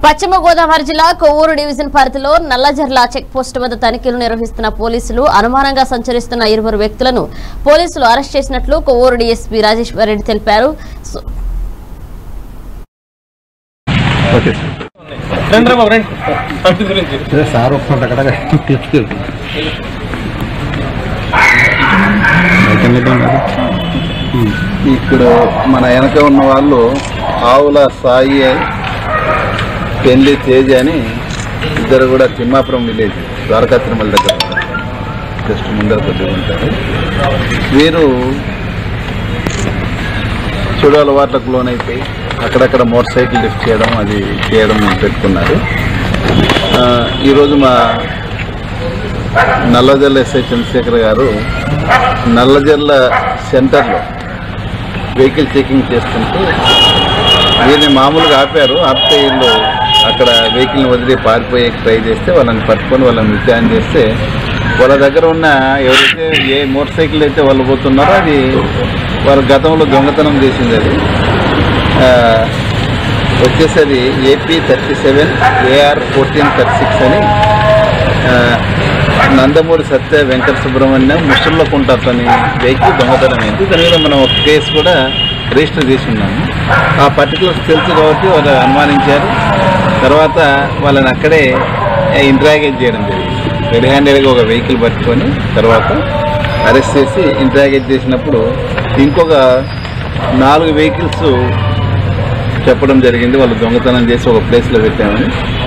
పశ్చిమ గోదావరి జిల్లా కొవ్వూరు డివిజన్ పరిధిలో నల్లజర్ల చెక్ పోస్ట్ వద్ద తనిఖీలు నిర్వహిస్తున్న పోలీసులు అనుమానంగా సంచరిస్తున్న ఇరువురు వ్యక్తులను పోలీసులు అరెస్ట్ చేసినట్లు కొవ్వూరు డీఎస్పీ రాజేశ్వర్ రెడ్డి తెలిపారు సో- ఓకే సార్ రండి రా బాబు రండి ఆఫీస్ గురించి అదే సార్ వస్తుంటే అక్కడ తీసుకెళ్తాం ఇప్పుడు మన వెనక ఉన్న వాళ్ళు ఆవుల సాయి పెళ్లి తేజ అని ఇద్దరు కూడా తిమ్మాపురం విలేజ్ ద్వారకా తిరుమల దగ్గర ఉంటారు. జస్ట్ ముందర కొద్దిగా ఉంటారు వీరు చెడు అలవాట్లకు లోనైపోయి అక్కడక్కడ మోటార్ సైకిల్ లిఫ్ట్ చేయడం అది చేయడం పెట్టుకున్నారు ఆ, ఈరోజు మా నల్లజల్ల ఎస్ఐ చంద్రశేఖర్ గారు నల్లజల్ల సెంటర్లో వెహికల్ చెకింగ్ చేస్తుంటే వీరిని మామూలుగా ఆపారు ఆపితే వీళ్ళు అక్కడ వెహికల్ని వదిలి పారిపోయే ట్రై చేస్తే వాళ్ళని పట్టుకొని వాళ్ళని విచారణ చేస్తే వాళ్ళ దగ్గర ఉన్న ఎవరైతే ఏ మోటార్ సైకిల్ అయితే వాళ్ళు పోతున్నారో అది వాళ్ళ గతంలో దొంగతనం చేసింది అది ఆ, వచ్చేసి అది AP thirty seven AR fourteen thirty six అని ఆ, నందమూరి సత్య వెంకట సుబ్రహ్మణ్యం ముసల్లో కుంటారని వెహికల్ దొంగతనం అయింది దాని మీద మనం ఒక కేసు కూడా రిజిస్టర్ చేసి ఉన్నాము ఆ పర్టికులర్స్ తెలుసు కాబట్టి వాళ్ళు అనుమానించారు తర్వాత వాళ్ళని అక్కడే ఇంట్రాగేట్ చేయడం జరిగింది రెడ్ హ్యాండెడ్గా ఒక వెహికల్ పట్టుకొని తర్వాత అరెస్ట్ చేసి ఇంట్రాగేట్ చేసినప్పుడు ఇంకొక నాలుగు వెహికల్స్ చెప్పడం జరిగింది వాళ్ళు దొంగతనం చేసి ఒక ప్లేస్లో పెట్టామని